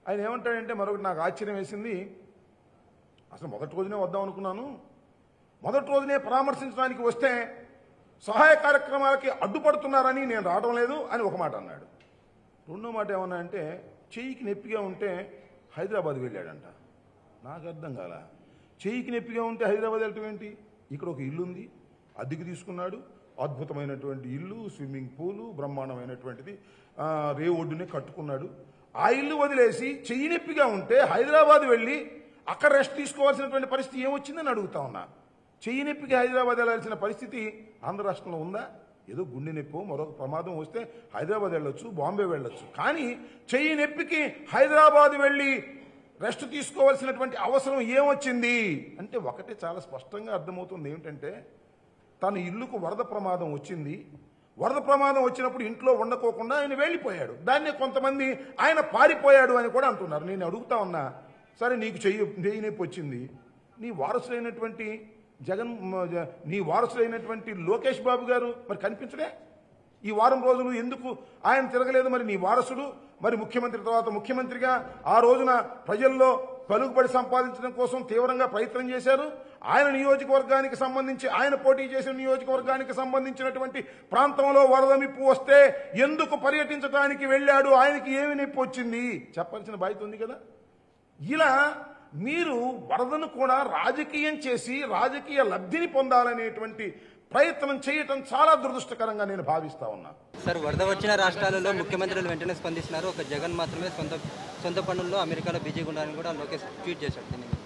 ఆయన ఏమంటాడంటే మరొకటి నాకు ఆశ్చర్యం వేసింది అసలు మొదటి రోజునే వద్దాం అనుకున్నాను మొదటి రోజునే పరామర్శించడానికి వస్తే సహాయ కార్యక్రమాలకి అడ్డుపడుతున్నారని నేను రావడం లేదు అని ఒక మాట అన్నాడు రెండో మాట ఏమన్నా అంటే చెయ్యికి నొప్పిగా ఉంటే హైదరాబాద్ వెళ్ళాడంట నాకు అర్థం కాల చెయ్యికి నొప్పిగా ఉంటే హైదరాబాద్ వెళ్ళటం ఏంటి ఇక్కడ ఒక ఇల్లు ఉంది అద్దెకి తీసుకున్నాడు అద్భుతమైనటువంటి ఇల్లు స్విమ్మింగ్ పూలు బ్రహ్మాండమైనటువంటిది ఆ, రే ఒడ్డునే కట్టుకున్నాడు ఆ ఇల్లు వదిలేసి చెయ్యి నొప్పిగా ఉంటే హైదరాబాద్ వెళ్ళి అక్కడ రెస్ట్ తీసుకోవాల్సినటువంటి పరిస్థితి ఏమొచ్చిందని అడుగుతా ఉన్నా చెయ్యి నొప్పికి హైదరాబాద్ వెళ్ళాల్సిన పరిస్థితి ఆంధ్ర రాష్ట్రంలో ఉందా ఏదో గుండె నొప్పి మరొక ప్రమాదం వస్తే హైదరాబాద్ వెళ్ళొచ్చు బాంబే వెళ్ళొచ్చు కానీ చెయ్యి నొప్పికి హైదరాబాద్ వెళ్ళి రెస్ట్ తీసుకోవాల్సినటువంటి అవసరం ఏమొచ్చింది అంటే ఒకటి చాలా స్పష్టంగా అర్థమవుతుంది ఏమిటంటే తన ఇల్లుకు వరద ప్రమాదం వచ్చింది వరద ప్రమాదం వచ్చినప్పుడు ఇంట్లో ఉండకోకుండా ఆయన వెళ్ళిపోయాడు దాన్నే కొంతమంది ఆయన పారిపోయాడు అని కూడా అంటున్నారు నేను అడుగుతా ఉన్నా సరే నీకు చెయ్యి చెయ్యి నొప్పి వచ్చింది నీ వారసులైనటువంటి జగన్ మ- జ- నీ వారసులైనటువంటి లోకేష్ బాబు గారు మరి కనిపించడే ఈ వారం రోజులు ఎందుకు ఆయన తిరగలేదు మరి నీ వారసుడు మరి ముఖ్యమంత్రి తర్వాత ముఖ్యమంత్రిగా ఆ రోజున ప్రజల్లో పలుకుబడి సంపాదించడం కోసం తీవ్రంగా ప్రయత్నం చేశారు ఆయన నియోజకవర్గానికి సంబంధించి ఆయన పోటీ చేసిన నియోజకవర్గానికి సంబంధించినటువంటి ప్రాంతంలో వరద నిప్పు వస్తే ఎందుకు పర్యటించడానికి వెళ్ళాడు ఆయనకి ఏమి నొప్పి వచ్చింది చెప్పాల్సిన బాధ్యత ఉంది కదా ఇలా మీరు వరదను కూడా రాజకీయం చేసి రాజకీయ లబ్ధిని పొందాలనేటువంటి ప్రయత్నం చేయటం చాలా దురదృష్టకరంగా నేను భావిస్తా ఉన్నా సార్ వరద వచ్చిన రాష్ట్రాలలో ముఖ్యమంత్రులు వెంటనే స్పందిస్తున్నారు ఒక జగన్ మాత్రమే సొంత సొంత పనుల్లో అమెరికాలో బిజీగా ఉండాలని కూడా లోకేష్ ట్వీట్ చేశాడు దీని మీద.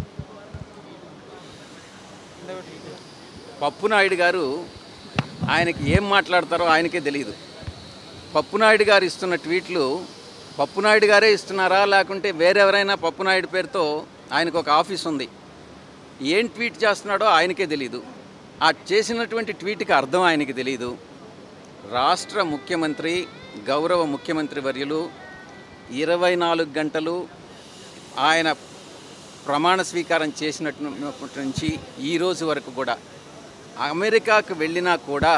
పప్పునాయుడు గారు ఆయనకి ఏం మాట్లాడతారో ఆయనకే తెలియదు పప్పునాయుడు గారు ఇస్తున్న ట్వీట్లు పప్పునాయుడు గారే ఇస్తున్నారా లేకుంటే వేరెవరైనా పప్పునాయుడు పేరుతో ఆయనకు ఒక ఆఫీస్ ఉంది ఏం ట్వీట్ చేస్తున్నాడో ఆయనకే తెలియదు ఆ చేసినటువంటి ట్వీట్కి అర్థం ఆయనకి తెలియదు రాష్ట్ర ముఖ్యమంత్రి గౌరవ ముఖ్యమంత్రి వర్యులు ఇరవై నాలుగు గంటలు ఆయన ప్రమాణ స్వీకారం చేసినప్పటి నుంచి ఈ రోజు వరకు కూడా అమెరికాకు వెళ్ళినా కూడా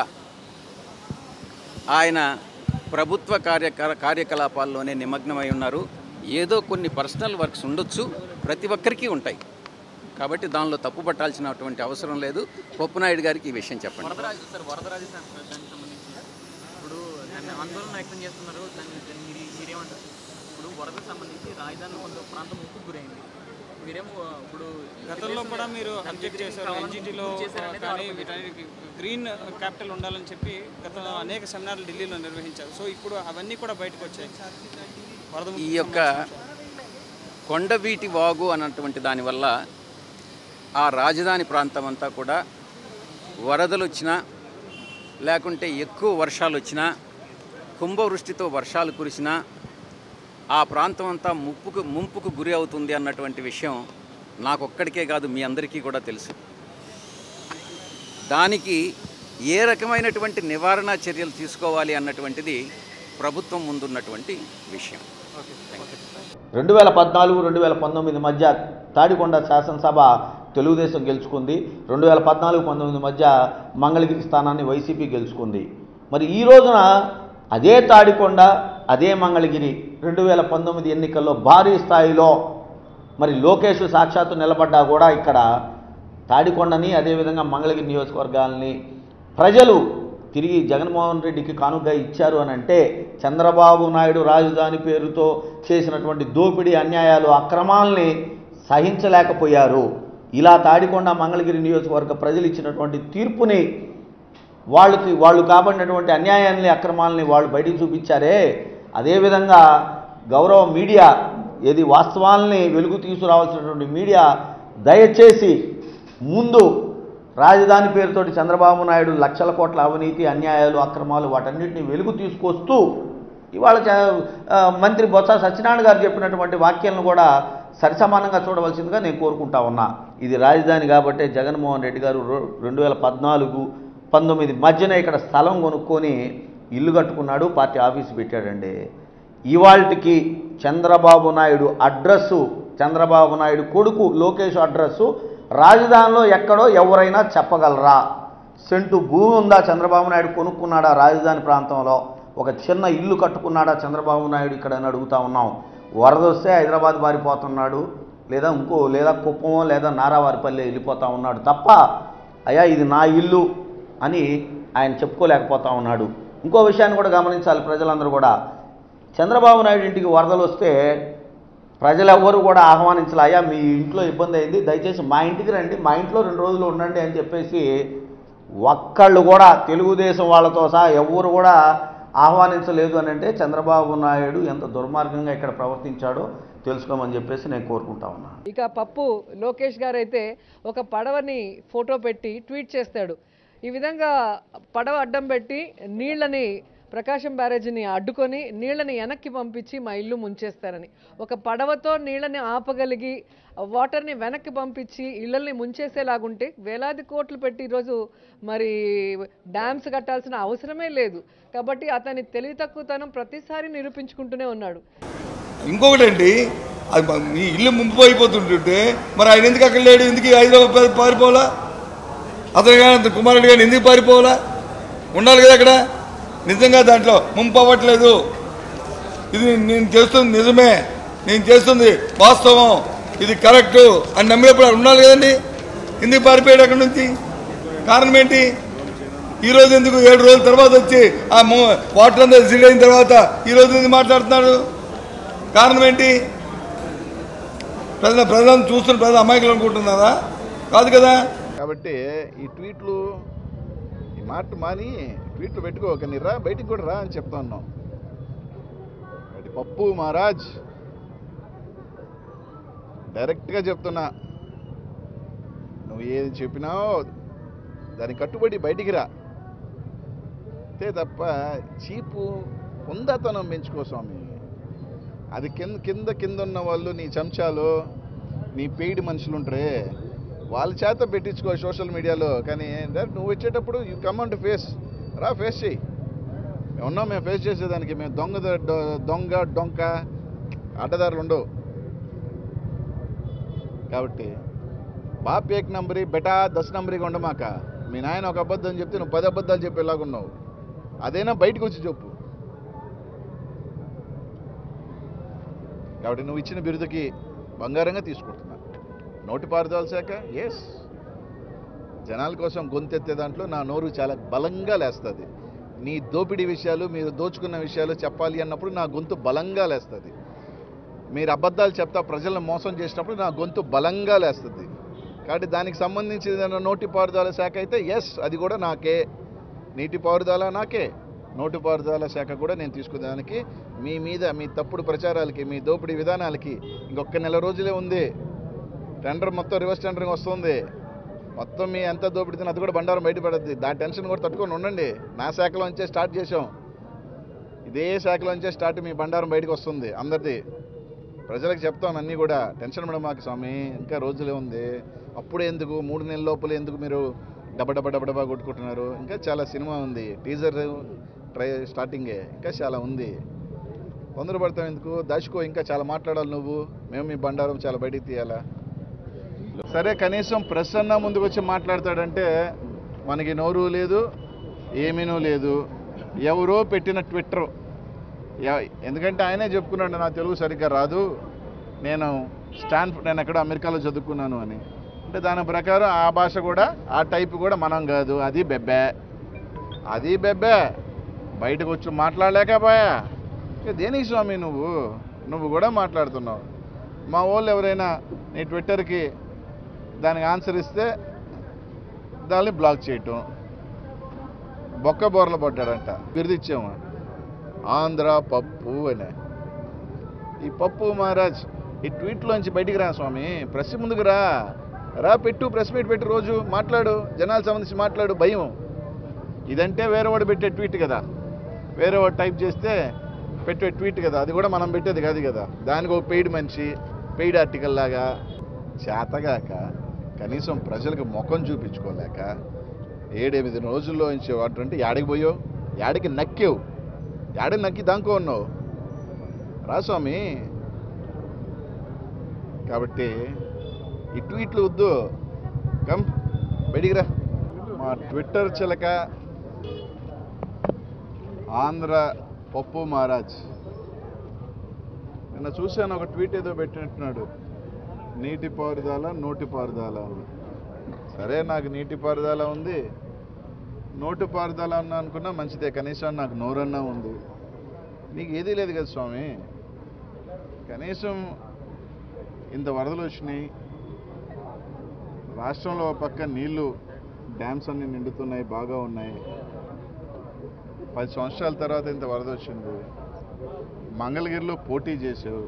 ఆయన ప్రభుత్వ కార్య కార్యకలాపాల్లోనే నిమగ్నమై ఉన్నారు ఏదో కొన్ని పర్సనల్ వర్క్స్ ఉండొచ్చు ప్రతి ఒక్కరికి ఉంటాయి కాబట్టి దానిలో తప్పు పట్టాల్సినటువంటి అవసరం లేదు పొప్పునాయుడు గారికి ఈ విషయం చెప్పండి వరదరాజు సార్ వరదరాజు సార్ దానికి సంబంధించి ఇప్పుడు దాన్ని ఆందోళన వ్యక్తం చేస్తున్నారు దాన్ని దాన్ని మీరు మీరేమంటారు ఇప్పుడు వరదకు సంబంధించి రాజధాని కొంత ప్రాంతం ముప్పు గురైంది మీరేమో ఇప్పుడు గతంలో కూడా మీరు అబ్జెక్ట్ చేశారు ఎన్జిటిలో కానీ వీటన్నిటికి గ్రీన్ క్యాపిటల్ ఉండాలని చెప్పి గతంలో అనేక సెమినార్లు ఢిల్లీలో నిర్వహించారు సో ఇప్పుడు అవన్నీ కూడా బయటకు వచ్చాయి వరద ఈ యొక్క కొండవీటి వాగు అన్నటువంటి దానివల్ల ఆ రాజధాని ప్రాంతం అంతా కూడా వరదలు వచ్చినా లేకుంటే ఎక్కువ వర్షాలు వచ్చినా కుంభవృష్టితో వర్షాలు కురిసినా ఆ ప్రాంతం అంతా ముప్పుకు ముంపుకు గురి అవుతుంది అన్నటువంటి విషయం నాకొక్కడికే కాదు మీ అందరికీ కూడా తెలుసు దానికి ఏ రకమైనటువంటి నివారణ చర్యలు తీసుకోవాలి అన్నటువంటిది ప్రభుత్వం ముందున్నటువంటి విషయం రెండు వేల పద్నాలుగు రెండు వేల పంతొమ్మిది మధ్య తాడికొండ శాసనసభ తెలుగుదేశం గెలుచుకుంది రెండు వేల పద్నాలుగు పంతొమ్మిది మధ్య మంగళగిరి స్థానాన్ని వైసీపీ గెలుచుకుంది మరి ఈ రోజున అదే తాడికొండ అదే మంగళగిరి రెండు వేల పంతొమ్మిది ఎన్నికల్లో భారీ స్థాయిలో మరి లోకేష్ సాక్షాత్తు నిలబడ్డా కూడా ఇక్కడ తాడికొండని అదేవిధంగా మంగళగిరి నియోజకవర్గాల్ని ప్రజలు తిరిగి జగన్మోహన్ రెడ్డికి కానుక ఇచ్చారు అని అంటే చంద్రబాబు నాయుడు రాజధాని పేరుతో చేసినటువంటి దోపిడీ అన్యాయాలు అక్రమాల్ని సహించలేకపోయారు ఇలా తాడికొండ మంగళగిరి నియోజకవర్గ ప్రజలు ఇచ్చినటువంటి తీర్పుని వాళ్ళకి వాళ్ళు కాబడినటువంటి అన్యాయాన్ని అక్రమాలని వాళ్ళు బయటికి చూపించారే అదేవిధంగా గౌరవ మీడియా ఏది వాస్తవాల్ని వెలుగు తీసుకురావాల్సినటువంటి మీడియా దయచేసి ముందు రాజధాని పేరుతోటి చంద్రబాబు నాయుడు లక్షల కోట్ల అవినీతి అన్యాయాలు అక్రమాలు వాటన్నిటిని వెలుగు తీసుకొస్తూ ఇవాళ చ- ఆ, మంత్రి బొత్స సత్యనారాయణ గారు చెప్పినటువంటి వాక్యాలను కూడా సరిసమానంగా చూడవలసిందిగా నేను కోరుకుంటా ఉన్నా ఇది రాజధాని కాబట్టే జగన్మోహన్ రెడ్డి గారు రో- రెండు వేల పద్నాలుగు పంతొమ్మిది మధ్యన ఇక్కడ స్థలం కొనుక్కొని ఇల్లు కట్టుకున్నాడు పార్టీ ఆఫీసు పెట్టాడండి ఇవాల్టికి చంద్రబాబు నాయుడు అడ్రస్సు చంద్రబాబు నాయుడు కొడుకు లోకేష్ అడ్రస్సు రాజధానిలో ఎక్కడో ఎవరైనా చెప్పగలరా సెంటు భూమి ఉందా చంద్రబాబు నాయుడు కొనుక్కున్నాడా రాజధాని ప్రాంతంలో ఒక చిన్న ఇల్లు కట్టుకున్నాడా చంద్రబాబు నాయుడు ఇక్కడ అని అడుగుతా ఉన్నాం వరద వస్తే హైదరాబాద్ పారిపోతున్నాడు లేదా ఇంకో లేదా కుప్పమో లేదా నారావారిపల్లి వెళ్ళిపోతా ఉన్నాడు తప్ప అయ్యా ఇది నా ఇల్లు అని ఆయన చెప్పుకోలేకపోతా ఉన్నాడు ఇంకో విషయాన్ని కూడా గమనించాలి ప్రజలందరూ కూడా చంద్రబాబు నాయుడు ఇంటికి వరదలు వస్తే ప్రజలెవ్వరూ కూడా ఆహ్వానించాలి అయ్యా మీ ఇంట్లో ఇబ్బంది అయింది దయచేసి మా ఇంటికి రండి మా ఇంట్లో రెండు రోజులు ఉండండి అని చెప్పేసి ఒక్కళ్ళు కూడా తెలుగుదేశం వాళ్ళతో సహా ఎవ్వరు కూడా ఆహ్వానించలేదు అని అంటే చంద్రబాబు నాయుడు ఎంత దుర్మార్గంగా ఇక్కడ ప్రవర్తించాడో తెలుసుకోమని చెప్పేసి నేను కోరుకుంటా ఉన్నాను ఇక పప్పు లోకేష్ గారు అయితే ఒక పడవని ఫోటో పెట్టి ట్వీట్ చేస్తాడు ఈ విధంగా పడవ అడ్డం పెట్టి నీళ్ళని ప్రకాశం బ్యారేజీని అడ్డుకొని నీళ్ళని వెనక్కి పంపించి మా ఇల్లు ముంచేస్తారని ఒక పడవతో నీళ్ళని ఆపగలిగి వాటర్ని వెనక్కి పంపించి ఇళ్ళని ముంచేసేలాగుంటే వేలాది కోట్లు పెట్టి ఈరోజు మరి డ్యామ్స్ కట్టాల్సిన అవసరమే లేదు కాబట్టి అతని తెలివి తక్కువతనం ప్రతిసారి నిరూపించుకుంటూనే ఉన్నాడు ఇంకొకటి అండి అది మ- మీ ఇల్లు ముంపు అయిపోతుంటుంటే మరి ఆయన ఎందుకు అక్కడ లేడు ఎందుకు హైదరాబాద్ పా- పారిపోవాలా అతను కానీ అతని కుమారుడు కానీ ఎందుకు పారిపోవాలా ఉండాలి కదా అక్కడ నిజంగా దాంట్లో ముంపు అవ్వట్లేదు ఇది నేను చేస్తుంది నిజమే నేను చేస్తుంది వాస్తవం ఇది కరెక్ట్ అని నమ్మినప్పుడు అక్కడ ఉండాలి కదండి ఎందుకు పారిపోయాడు అక్కడ నుంచి కారణం ఏంటి ఈ రోజు ఎందుకు ఏడు రోజుల తర్వాత వచ్చి ఆ మో- వాటర్ అంతా సీడ్ అయిన తర్వాత ఈ రోజు ఎందుకు మాట్లాడుతున్నాడు కారణం ఏంటి ప్రజల ప్రజలను చూస్తున్న ప్రజలు అమాయకులు అనుకుంటున్నారా కాదు కదా కాబట్టి ఈ ట్వీట్లు ఈ మాట మాని ట్వీట్లు పెట్టుకోక నీ రా బయటికి కూడా రా అని చెప్తా ఉన్నాం అది పప్పు మహారాజ్ డైరెక్ట్గా చెప్తున్నా నువ్వు ఏది చెప్పినావో దానికి కట్టుబడి బయటికి రా అంతే తప్ప చీపు ఉందాతనం పెంచుకో స్వామి అది కింద కింద కింద ఉన్న వాళ్ళు నీ చెంచాలు నీ పెయిడ్ మనుషులు ఉంటారే వాళ్ళ చేత పెట్టించుకో సోషల్ మీడియాలో కానీ డైరెక్ట్ నువ్వు వచ్చేటప్పుడు యూ కమాండ్ ఫేస్ రా ఫేస్ చెయ్యి మేము ఉన్నాం మేము ఫేస్ చేసేదానికి మేము దొంగ దొ- దొంగ డొంక అడ్డదారులు ఉండవు కాబట్టి బాప్ ఏక్ నంబరి బెటా దశ నంబరిగా ఉండమాక మీ నాయన ఒక అబద్ధం చెప్తే నువ్వు పది అబద్ధాలు చెప్పేలాగున్నావు అదైనా బయటకు వచ్చి చెప్పు కాబట్టి నువ్వు ఇచ్చిన బిరుదుకి బంగారంగా తీసుకుంటున్నా నోటిపారుదల శాఖ ఎస్ జనాల కోసం గొంతెత్తే దాంట్లో నా నోరు చాలా బలంగా లేస్తుంది నీ దోపిడీ విషయాలు మీరు దోచుకున్న విషయాలు చెప్పాలి అన్నప్పుడు నా గొంతు బలంగా లేస్తుంది మీరు అబద్ధాలు చెప్తా ప్రజలను మోసం చేసినప్పుడు నా గొంతు బలంగా లేస్తుంది కాబట్టి దానికి సంబంధించిన ఏదైనా నోటిపారుదల శాఖ అయితే ఎస్ అది కూడా నాకే నీటిపారుదల నాకే నోటిపారుదల శాఖ కూడా నేను తీసుకునేదానికి మీ మీద మీ తప్పుడు ప్రచారాలకి మీ దోపిడీ విధానాలకి ఇంకొక నెల రోజులే ఉంది టెండర్ మొత్తం రివర్స్ టెండరింగ్ వస్తుంది మొత్తం మీ ఎంత దోపిడితే అది కూడా బండారం బయటపడద్ది దాని టెన్షన్ కూడా తట్టుకొని ఉండండి నా శాఖలోంచే స్టార్ట్ చేసాం ఇదే శాఖలోంచే స్టార్ట్ మీ బండారం బయటకు వస్తుంది అందరిది ప్రజలకు చెప్తాను అన్నీ కూడా టెన్షన్ పడ మాకు స్వామి ఇంకా రోజులే ఉంది అప్పుడే ఎందుకు మూడు నెలల లోపల ఎందుకు మీరు డబ్బ డబ్బ డబ్బ డబ్బా కొట్టుకుంటున్నారు ఇంకా చాలా సినిమా ఉంది టీజర్ ట్రై స్టార్టింగే ఇంకా చాలా ఉంది తొందరపడతాం ఎందుకు దాచుకో ఇంకా చాలా మాట్లాడాలి నువ్వు మేము మీ బండారం చాలా బయటికి తీయాలా సరే కనీసం ప్రెస్ అన్న ముందుకు వచ్చి మాట్లాడతాడంటే మనకి నోరు లేదు ఏమీనూ లేదు ఎవరో పెట్టిన ట్విట్టర్ ఎ- ఎందుకంటే ఆయనే చెప్పుకున్నాడు నా తెలుగు సరిగ్గా రాదు నేను స్టాన్ఫ్ నేను ఎక్కడ అమెరికాలో చదువుకున్నాను అని అంటే దాని ప్రకారం ఆ భాష కూడా ఆ టైప్ కూడా మనం కాదు అది బెబ్బే అది బెబ్బే బయటకు వచ్చి మాట్లాడలేకపోయా ఇక దేనికి స్వామి నువ్వు నువ్వు కూడా మాట్లాడుతున్నావు మా వాళ్ళు ఎవరైనా నీ ట్విట్టర్కి దానికి ఆన్సర్ ఇస్తే దాన్ని బ్లాక్ చేయటం బొక్క బోర్లు పడ్డాడంట బిరుదిచ్చాము ఆంధ్ర పప్పు అనే ఈ పప్పు మహారాజ్ ఈ ట్వీట్లోంచి బయటికి రా స్వామి ప్రెస్ ముందుకు రా రా పెట్టు ప్రెస్ మీట్ పెట్టు రోజు మాట్లాడు జనాలకు సంబంధించి మాట్లాడు భయం ఇదంటే వేరే వాడు పెట్టే ట్వీట్ కదా వేరే వాడు టైప్ చేస్తే పెట్టే ట్వీట్ కదా అది కూడా మనం పెట్టేది కాదు కదా దానికి ఒక పెయిడ్ మనిషి పెయిడ్ ఆర్టికల్ లాగా చేతగాక కనీసం ప్రజలకు ముఖం చూపించుకోలేక ఏడెనిమిది రోజుల్లో నుంచి వాటి అంటే యాడికి పోయావు యాడికి నక్కావు యాడికి నక్కి దాంకో ఉన్నావు రా స్వామి కాబట్టి ఈ ట్వీట్లు వద్దు కమ్ బయటికి రా మా ట్విట్టర్ చిలక ఆంధ్ర పప్పు మహారాజ్ నిన్న చూశాను ఒక ట్వీట్ ఏదో పెట్టినట్టున్నాడు నీటి పారుదల నోటి పారుదల అని సరే నాకు నీటి పారుదల ఉంది నోటి పారుదల అన్న అనుకున్నా మంచిదే కనీసం నాకు నోరన్నా ఉంది నీకు ఏదీ లేదు కదా స్వామి కనీసం ఇంత వరదలు వచ్చినాయి రాష్ట్రంలో ఒక పక్క నీళ్లు డ్యామ్స్ అన్ని నిండుతున్నాయి బాగా ఉన్నాయి పది సంవత్సరాల తర్వాత ఇంత వరద వచ్చింది మంగళగిరిలో పోటీ చేసావు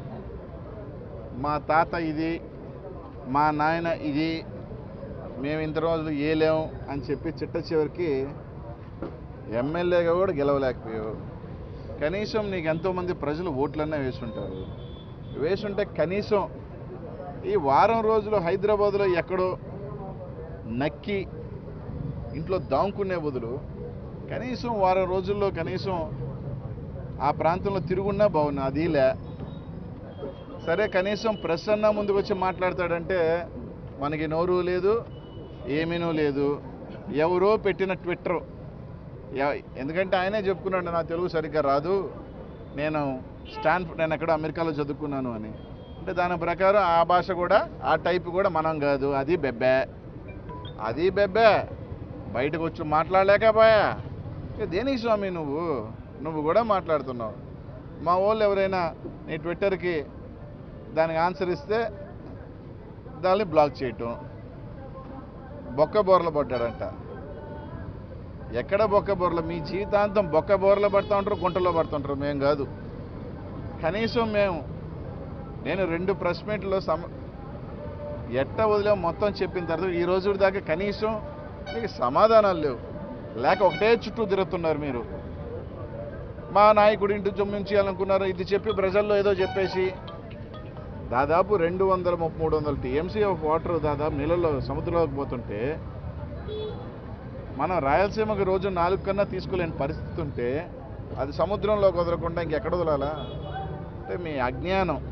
మా తాత ఇది మా నాయన ఇది మేము ఇంత రోజులు ఏలేం అని చెప్పి చిట్ట చివరికి ఎమ్మెల్యేగా కూడా గెలవలేకపోయావు కనీసం నీకు ఎంతోమంది ప్రజలు ఓట్లన్నా వేసుంటారు వేసుంటే కనీసం ఈ వారం రోజులు హైదరాబాద్లో ఎక్కడో నక్కి ఇంట్లో దాముకునే బదులు కనీసం వారం రోజుల్లో కనీసం ఆ ప్రాంతంలో తిరుగున్నా బాగున్నా అది లే సరే కనీసం ప్రెస్ అన్నా ముందుకు వచ్చి మాట్లాడతాడంటే మనకి నోరు లేదు ఏమీనూ లేదు ఎవరో పెట్టిన ట్విట్టర్ ఎ- ఎందుకంటే ఆయనే చెప్పుకున్నాడు నా తెలుగు సరిగ్గా రాదు నేను స్టాన్ఫ్ నేను ఎక్కడో అమెరికాలో చదువుకున్నాను అని అంటే దాని ప్రకారం ఆ భాష కూడా ఆ టైప్ కూడా మనం కాదు అది బెబ్బే అది బెబ్బే బయటకు వచ్చి మాట్లాడలేకపోయా ఇక దేనికి స్వామి నువ్వు నువ్వు కూడా మాట్లాడుతున్నావు మా వాళ్ళు ఎవరైనా నీ ట్విట్టర్కి దానికి ఆన్సర్ ఇస్తే దాన్ని బ్లాక్ చేయటం బొక్క బోర్ల పడ్డాడంట ఎక్కడ బొక్క బోర్ల మీ జీవితాంతం బొక్క బోర్ల పడుతూ ఉంటారు గుంటలో పడుతుంటారు మేము కాదు కనీసం మేము నేను రెండు ప్రెస్ మీట్లో సమ ఎట్ట వదిలేం మొత్తం చెప్పిన తర్వాత ఈ రోజు దాకా కనీసం మీకు సమాధానాలు లేవు లేక ఒకటే చుట్టూ తిరుగుతున్నారు మీరు మా నాయకుడి ఇంటి జమ్మించాలనుకున్నారు ఇది చెప్పి ప్రజల్లో ఏదో చెప్పేసి దాదాపు రెండు వందల ముప్పై మూడు వందల టీఎంసీ ఆఫ్ వాటర్ దాదాపు నీళ్ళలో సముద్రంలోకి పోతుంటే మనం రాయలసీమకి రోజు నాలుగు కన్నా తీసుకోలేని పరిస్థితి ఉంటే అది సముద్రంలోకి వదలకుండా ఇంకెక్కడ వదలాలా అంటే మీ అజ్ఞానం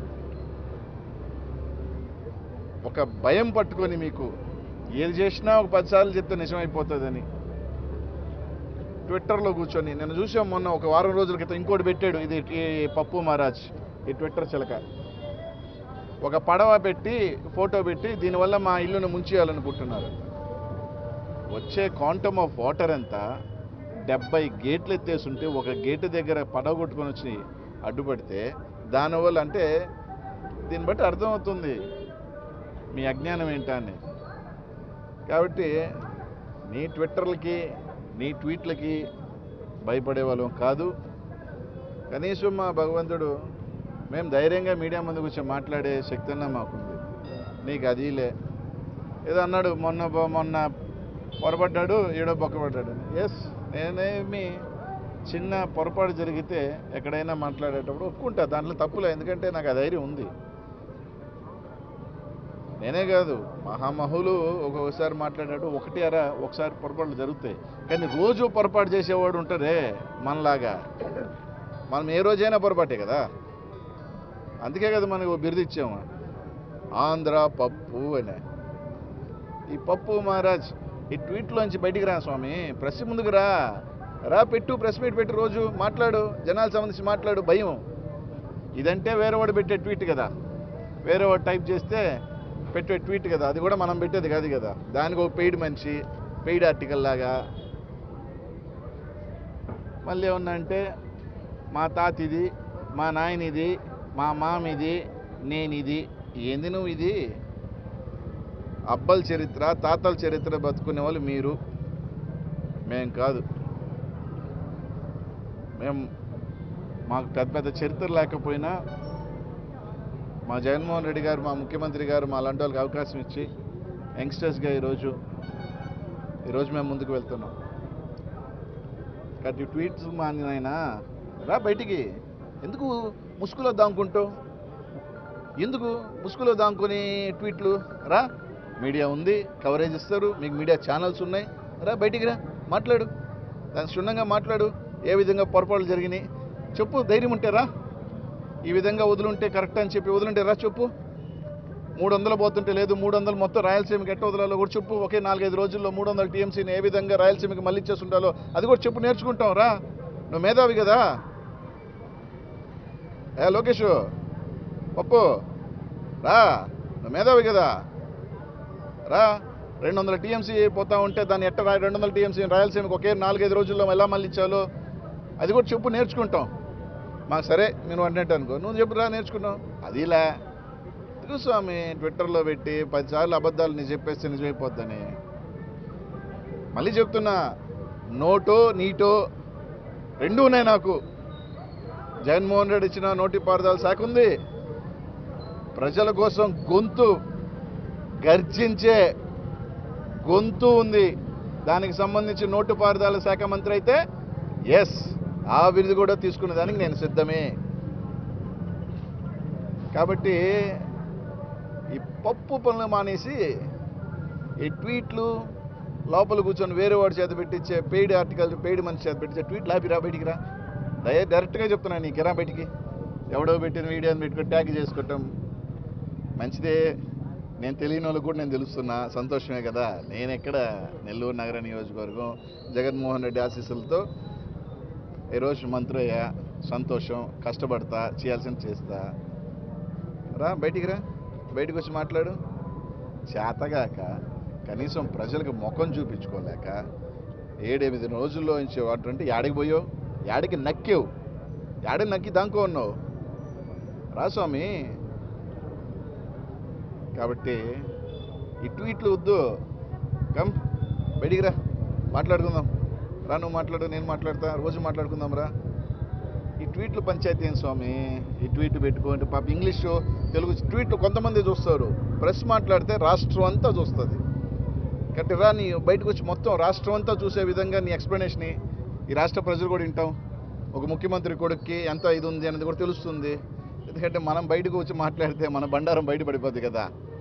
ఒక భయం పట్టుకొని మీకు ఏది చేసినా ఒక పదిసార్లు చెప్తే నిజమైపోతుందని ట్విట్టర్లో కూర్చొని నేను చూసాం మొన్న ఒక వారం రోజుల క్రితం ఇంకోటి పెట్టాడు ఇది ఈ పప్పు మహారాజ్ ఈ ట్విట్టర్ చిలక ఒక పడవ పెట్టి ఫోటో పెట్టి దీనివల్ల మా ఇల్లును ముంచేయాలనుకుంటున్నారు వచ్చే క్వాంటమ్ ఆఫ్ వాటర్ ఎంత డెబ్బై గేట్లు ఎత్తేసుంటే ఒక గేటు దగ్గర పడవ కొట్టుకొని వచ్చి అడ్డుపడితే దానివల్ల అంటే దీన్ని బట్టి అర్థమవుతుంది మీ అజ్ఞానం ఏంటా అని కాబట్టి నీ ట్విట్టర్లకి నీ ట్వీట్లకి భయపడే వాళ్ళం కాదు కనీసం మా భగవంతుడు మేము ధైర్యంగా మీడియా ముందు కూర్చొని మాట్లాడే శక్తి అన్నా మాకుంది నీకు అదిలే ఏదో అన్నాడు మొన్న బొ- మొన్న పొరపడ్డాడు ఏడో బొక్కపడ్డాడు ఎస్ నేనేమి చిన్న పొరపాటు జరిగితే ఎక్కడైనా మాట్లాడేటప్పుడు ఒప్పుకుంటా దాంట్లో తప్పులే ఎందుకంటే నాకు ఆ ధైర్యం ఉంది నేనే కాదు మహామహులు ఒక్కొక్కసారి మాట్లాడాడు ఒకటి అర ఒకసారి పొరపాట్లు జరుగుతాయి కానీ రోజు పొరపాటు చేసేవాడు ఉంటాడే మనలాగా మనం ఏ రోజైనా పొరపాటే కదా అందుకే కదా మనకు ఓ బిరుదు ఇచ్చాము ఆంధ్ర పప్పు అనే ఈ పప్పు మహారాజ్ ఈ ట్వీట్లోంచి బయటికి రా స్వామి ప్రెస్ ముందుకు రా రా పెట్టు ప్రెస్ మీట్ పెట్టి రోజు మాట్లాడు జనాలకు సంబంధించి మాట్లాడు భయం ఇదంటే వేరే వాడు పెట్టే ట్వీట్ కదా వేరే వాడు టైప్ చేస్తే పెట్టే ట్వీట్ కదా అది కూడా మనం పెట్టేది కాదు కదా దానికి ఒక పెయిడ్ మనిషి పెయిడ్ ఆర్టికల్ లాగా మళ్ళీ ఏమన్నా అంటే మా తాత ఇది మా నాయన ఇది మా మామ ఇది నేను ఇది ఏంది నువ్వు ఇది అబ్బల చరిత్ర తాతల చరిత్ర బతుకునే వాళ్ళు మీరు మేం కాదు మేము మాకు పెద్ద పెద్ద చరిత్ర లేకపోయినా మా జగన్మోహన్ రెడ్డి గారు మా ముఖ్యమంత్రి గారు మా అలాంటి వాళ్ళకి అవకాశం ఇచ్చి యంగ్స్టర్స్గా ఈరోజు ఈరోజు మేము ముందుకు వెళ్తున్నాం కాబట్టి ట్వీట్స్ మా ఆయన రా బయటికి ఎందుకు ముసుగులో దాంకుంటావు ఎందుకు ముసుగులో దాంకుని ట్వీట్లు రా మీడియా ఉంది కవరేజ్ ఇస్తారు మీకు మీడియా ఛానల్స్ ఉన్నాయి రా బయటికి రా మాట్లాడు దాని క్షుణ్ణంగా మాట్లాడు ఏ విధంగా పొరపాట్లు జరిగినాయి చెప్పు ధైర్యం ఉంటే రా ఈ విధంగా వదులుంటే కరెక్ట్ అని చెప్పి వదులుంటే రా చెప్పు మూడు వందలు పోతుంటే లేదు మూడు వందలు మొత్తం రాయలసీమకి ఎట్ట వదలాలో కూడా చెప్పు ఒకే నాలుగైదు రోజుల్లో మూడు వందల టీఎంసీని ఏ విధంగా రాయలసీమకి మళ్ళీ ఇచ్చేస్తుండాలో అది కూడా చెప్పు నేర్చుకుంటాం రా నువ్వు మేధావి కదా ఏ లోకేష్ పప్పు రా నువ్వు మేధావి కదా రా రెండు వందల టీఎంసీ పోతా ఉంటే దాన్ని ఎట్ట రా- రెండు వందల టీఎంసీ రాయలసీమకి ఒకే నాలుగైదు రోజుల్లో ఎలా మళ్ళీ ఇచ్చాలో అది కూడా చెప్పు నేర్చుకుంటాం మాకు సరే మీరు అన్నట్టు అనుకో నువ్వు చెప్పు రా నేర్చుకున్నావు అదిలే ఎందుకు స్వామి ట్విట్టర్లో పెట్టి పదిసార్లు అబద్ధాలు నీ చెప్పేస్తే నిజమైపోద్దని మళ్ళీ చెప్తున్నా నోటో నీటో రెండూ ఉన్నాయి నాకు జగన్మోహన్ రెడ్డి ఇచ్చిన నోటి పారుదల శాఖ ఉంది ప్రజల కోసం గొంతు గర్జించే గొంతు ఉంది దానికి సంబంధించి నోటు పారుదల శాఖ మంత్రి అయితే ఎస్ ఆ బిరుదు కూడా తీసుకునే దానికి నేను సిద్ధమే కాబట్టి ఈ పప్పు పనులు మానేసి ఈ ట్వీట్లు లోపల కూర్చొని వేరే వాడి చేత పెట్టించే పెయిడ్ ఆర్టికల్ పెయిడ్ మనిషి చేత పెట్టించే ట్వీట్లు ఆపిరా బయటికి రా డై- డైరెక్ట్గా చెప్తున్నాను నీకు రా బయటికి ఎవడో పెట్టిన వీడియోని పెట్టుకొని ట్యాగ్ చేసుకోవటం మంచిదే నేను తెలియని వాళ్ళకి కూడా నేను తెలుస్తున్నా సంతోషమే కదా నేను ఎక్కడ నెల్లూరు నగర నియోజకవర్గం జగన్మోహన్ రెడ్డి ఆశీస్సులతో ఈరోజు మంత్రి అయ్యా సంతోషం కష్టపడతా చేయాల్సింది చేస్తా రా బయటికి రా బయటికి వచ్చి మాట్లాడు చేతగాక కనీసం ప్రజలకు ముఖం చూపించుకోలేక ఏడెనిమిది రోజుల్లో నుంచి వాటర్ అంటే యాడికి పోయావు యాడికి నక్కేవు యాడికి నక్కి దాంకో ఉన్నావు రా స్వామి కాబట్టి ఈ ట్వీట్లు వద్దు కమ్ బయటికి రా మాట్లాడుకుందాం రా నువ్వు మాట్లాడు నేను మాట్లాడతా రోజు మాట్లాడుకుందాం రా ఈ ట్వీట్లు పంచాయతీ ఏం స్వామి ఈ ట్వీట్ పెట్టుకుంటే పాప ఇంగ్లీషు తెలుగు ట్వీట్లు కొంతమంది చూస్తారు ప్రెస్ మాట్లాడితే రాష్ట్రం అంతా చూస్తుంది కాబట్టి రా నీ బయటకు వచ్చి మొత్తం రాష్ట్రం అంతా చూసే విధంగా నీ ఎక్స్ప్లెనేషన్ ఈ రాష్ట్ర ప్రజలు కూడా వింటాం ఒక ముఖ్యమంత్రి కొడుక్కి ఎంత ఇది ఉంది అనేది కూడా తెలుస్తుంది ఎందుకంటే మనం బయటకు వచ్చి మాట్లాడితే మన బండారం బయటపడిపోద్ది కదా